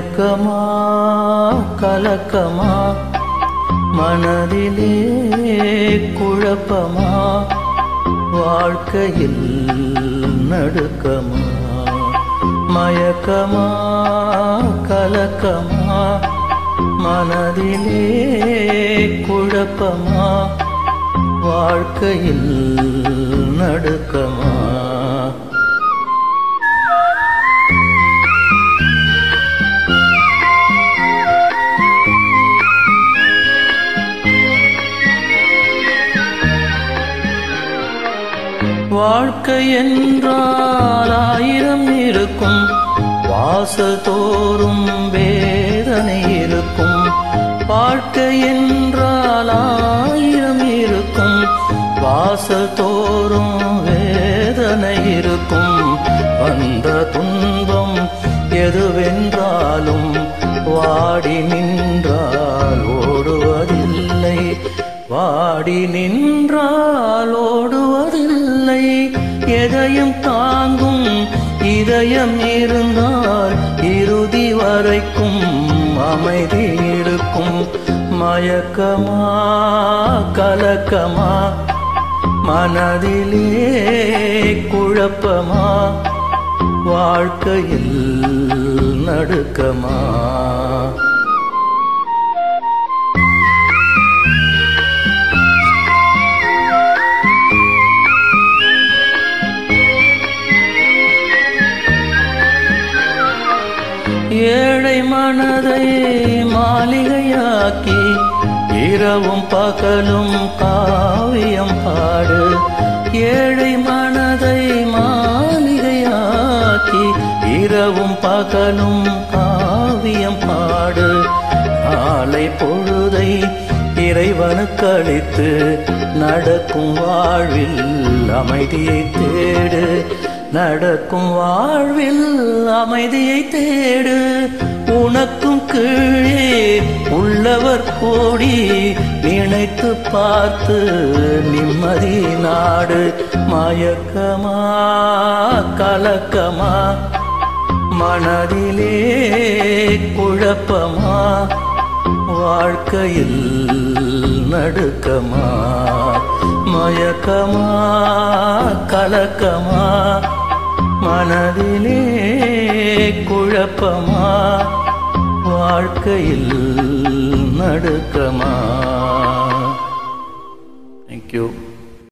மயக்கமா கலக்கமா மனதிலே குழப்பமா வாழ்க்கையில் நடுக்கமா மயக்கமா கலக்கமா மனதிலே குழப்பமா வாழ்க்கையில் நடுக்கமா வாழ்க்கை என்றால் ஆயிரம் இருக்கும் வாசல் தோறும் வேதனை இருக்கும் வாழ்க்கை என்றால் ஆயிரம் இருக்கும் வாசல் தோறும் வேதனை இருக்கும் வந்த துன்பம் எதுவென்றாலும் வாடி நின்றால் ஓடுவதில்லை வாடி நின்றால் ஓடுவதில்லை எதையும் தாங்கும் இதயம் இருந்தால் இறுதி வரைக்கும் அமைதி இருக்கும் மயக்கமா கலக்கமா மனதிலே குழப்பமா வாழ்க்கையில் நடுக்கமா ஏழை மனதை மாளிகையாக்கி இரவும் பகலும் காவியம் பாடு ஏழை மனதை மாளிகையாக்கி இரவும் பகலும் காவியம் பாடு நாளை பொழுதை இறைவனுக்கு அளித்து நடக்கும் வாழ்வில் அமைதியை தேடு நடக்கும் வாழ்வில் அமைதியை தேடு உனக்கும் கீழே உள்ளவர் கோடி நினைத்து பார்த்து நிம்மதி நாடு மயக்கமா கலக்கமா மனதிலே குழப்பமா வாழ்க்கையில் நடுக்கமா மயக்கமா கலக்கமா மனதிலே குழப்பமா வாழ்க்கையில் நடுக்கமா தேங்க்யூ